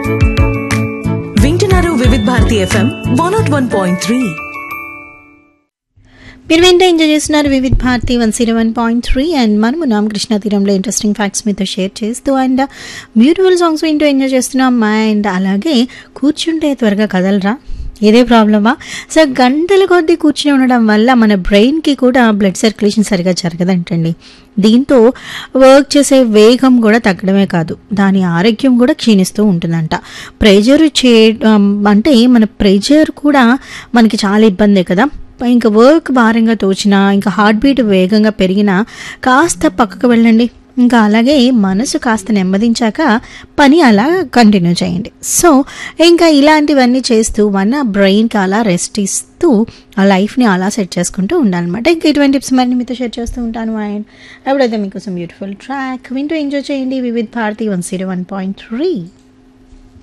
వింటున్నారు Vividh Bharati FM one naught one point three మీరు వెంట ఎంజాయ్ చేస్తున్నారు Vividh Bharati one zero one point three and మనము నామ కృష్ణ తీరంలో ఇంట్రెస్టింగ్ ఫ్యాక్ట్స్ మీతో షేర్ చేస్తూ అండ్ బ్యూటిఫుల్ సాంగ్స్ వింటూ ఎంజాయ్ చేస్తున్నాం అండ్ అలాగే కూర్చుంటే త్వరగా కదలరా ఇదే ప్రాబ్లమా సో గంటల కొద్దీ కూర్చుని ఉండడం వల్ల మన బ్రెయిన్కి కూడా బ్లడ్ సర్క్యులేషన్ సరిగా జరగదంటండి దీంతో వర్క్ చేసే వేగం కూడా తగ్గడమే కాదు దాని ఆరోగ్యం కూడా క్షీణిస్తూ ఉంటుందంట ప్రెజర్ చేయడం అంటే మన ప్రెజర్ కూడా మనకి చాలా ఇబ్బందే కదా ఇంకా వర్క్ భారంగా తోచినా ఇంకా హార్ట్ బీట్ వేగంగా పెరిగినా కాస్త పక్కకు వెళ్ళండి ఇంకా అలాగే మనసు కాస్త నెమ్మదించాక పని అలా కంటిన్యూ చేయండి సో ఇంకా ఇలాంటివన్నీ చేస్తూ మన బ్రెయిన్కి అలా రెస్ట్ ఇస్తూ ఆ లైఫ్ని అలా సెట్ చేసుకుంటూ ఉండాలన్నమాట ఇంకా ఇటువంటి టిప్స్ మరి మీతో షేర్ చేస్తూ ఉంటాను అండ్ ఎప్పుడైతే మీకోసం బ్యూటిఫుల్ ట్రాక్ వింటూ ఎంజాయ్ చేయండి Vividh Bharati one zero one point three